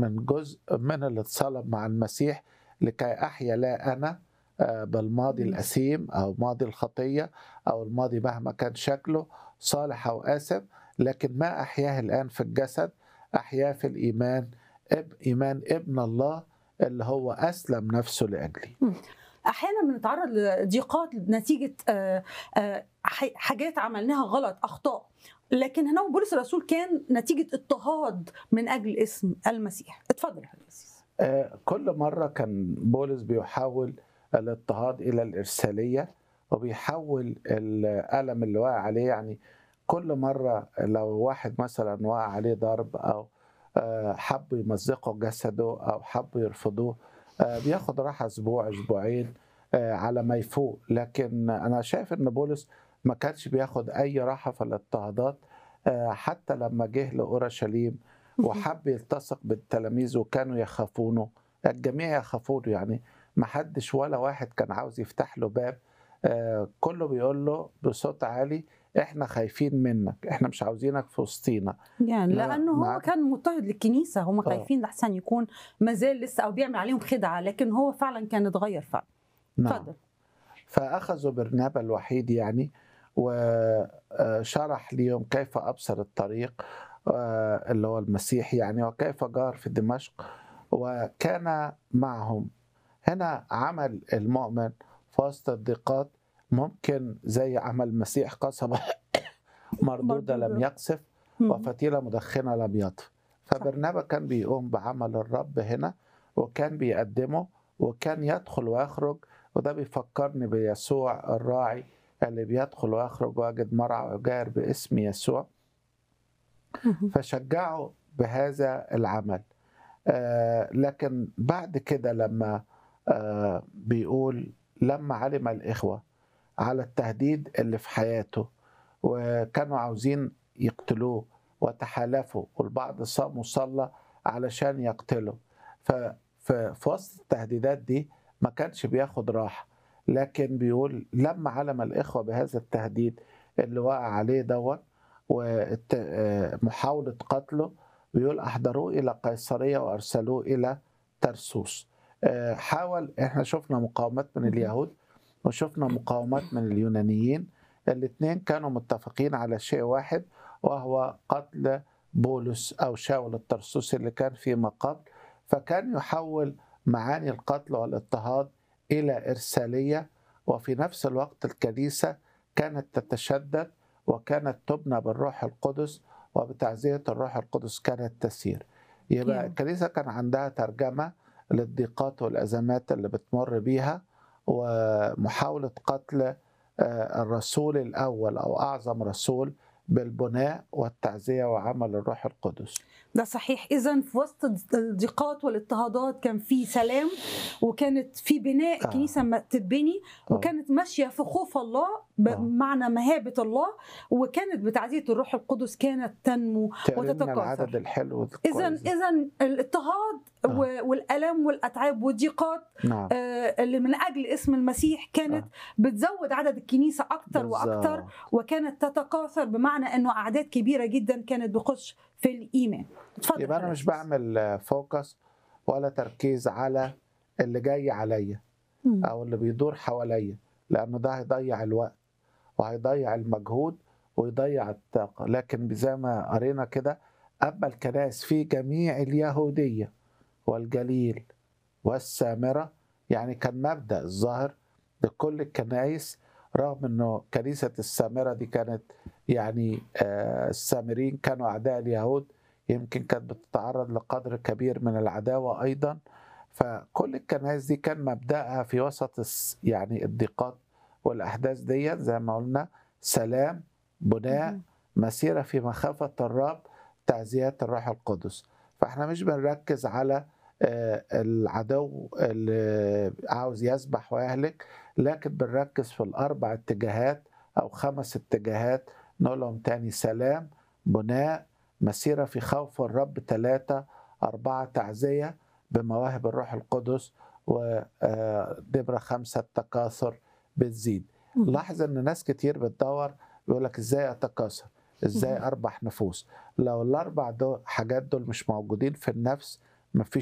من جزء من اللي اتصلب مع المسيح لكي احيا لا انا آه، بالماضي مم. الاثيم او ماضي الخطيه او الماضي مهما كان شكله صالح او آثم لكن ما احياه الان في الجسد احياه في الايمان اب ايمان ابن الله اللي هو اسلم نفسه لاجلي احيانا بنتعرض لضيقات نتيجه آه، آه، ح- حاجات عملناها غلط اخطاء لكن هنا بولس الرسول كان نتيجه اضطهاد من اجل اسم المسيح اتفضل يا حضرتك القسيس. آه، كل مرة كان بولس بيحول الاضطهاد إلى الإرسالية وبيحول الألم اللي واقع عليه يعني كل مرة لو واحد مثلا وقع عليه ضرب أو آه، حبوا يمزقوا جسده أو حبوا يرفضوه آه، بياخد راحة أسبوع أسبوعين آه، على ما يفوق لكن أنا شايف إن بولس ما كانش بياخد أي راحة في الاضطهادات آه، حتى لما جه لأورشليم وحب يلتصق بالتلاميذ وكانوا يخافونه الجميع يخافونه يعني ما حدش ولا واحد كان عاوز يفتح له باب آه كله بيقول له بصوت عالي احنا خايفين منك احنا مش عاوزينك في وسطينا يعني لا، لانه هو مع- كان مضطهد للكنيسه هم آه. خايفين لحسن يكون مازال لسه او بيعمل عليهم خدعه لكن هو فعلا كان اتغير فعلا اتفضل فأخذوا برنابا الوحيد يعني وشرح ليهم كيف أبصر الطريق آه، اللي هو المسيح يعني وكيف جار في دمشق وكان معهم هنا عمل المؤمن في وسط الضيقات ممكن زي عمل المسيح قصبة مردودة لم مردودة. يقصف مم. وفتيلة مدخنة لم يطفئ فبرنابا كان بيقوم بعمل الرب هنا وكان بيقدمه وكان يدخل ويخرج وده بيفكرني بيسوع الراعي اللي بيدخل ويخرج ويجد مرعى ويجاهر باسم يسوع مم. فشجعوا بهذا العمل آه لكن بعد كده لما آه بيقول لما علم الإخوة على التهديد اللي في حياته وكانوا عاوزين يقتلوه وتحالفوا والبعض صام وصلى علشان يقتله ففي وسط التهديدات دي ما كانش بياخد راحة لكن بيقول لما علم الإخوة بهذا التهديد اللي وقع عليه دوت ومحاولة قتله بيقول أحضروه إلى قيصرية وأرسلوه إلى ترسوس آه، حاول احنا شفنا مقاومات من اليهود وشفنا مقاومات من اليونانيين الاثنين كانوا متفقين على شيء واحد وهو قتل بولس أو شاول الترسوسي اللي كان في مقام فكان يحول معاني القتل والاضطهاد إلى إرسالية وفي نفس الوقت الكنيسة كانت تتشدد وكانت تبنى بالروح القدس وبتعزية الروح القدس كانت تسير يبقى Yeah. الكنيسة كان عندها ترجمة للضيقات والأزمات اللي بتمر بيها ومحاولة قتل آه، الرسول الأول أو أعظم رسول بالبناء والتعزية وعمل الروح القدس ده صحيح اذا في وسط الضيقات والاضطهادات كان في سلام وكانت في بناء آه. كنيسه ما تتبني آه. وكانت ماشيه في خوف الله آه. بمعنى مهابه الله وكانت بتعزيه الروح القدس كانت تنمو تقريبا وتتكاثر. العدد الحلو اذا الكويس. اذا الاضطهاد آه. و- والالم والاتعاب والضيقات نعم آه، اللي من اجل اسم المسيح كانت بتزود عدد الكنيسه اكتر واكتر بالظبط. وكانت تتكاثر بمعنى انه اعداد كبيره جدا كانت بتخش في الايمان اتفضل يبقى انا حضرتك. مش بعمل فوكس ولا تركيز على اللي جاي عليا مم. او اللي بيدور حواليا لانه ده هيضيع الوقت وهيضيع المجهود ويضيع الطاقه لكن زي ما قرينا كده اما الكنائس في جميع اليهوديه والجليل والسامره يعني كان مبدا الظاهر لكل الكنائس رغم انه كنيسه السامره دي كانت يعني آه، السامريين كانوا اعداء اليهود يمكن كانت بتتعرض لقدر كبير من العداوه ايضا فكل الكنائس دي كان مبدأها في وسط الس- يعني الضيقات والأحداث ديت زي ما قلنا سلام بناء مم. مسيرة في مخافة الرب تعزيات الروح القدس فاحنا مش بنركز على آه، العدو اللي عاوز يسبح ويهلك لكن بنركز في الأربع اتجاهات أو خمس اتجاهات نقول لهم تاني سلام بناء مسيرة في خوف الرب ثلاثة أربعة تعزية بمواهب الروح القدس ونمرة خمسة التكاثر بتزيد مم. لاحظ ان ناس كتير بتدور بيقول لك ازاي اتكاثر ازاي مم. اربح نفوس لو الاربع دول حاجات دول مش موجودين في النفس مفيش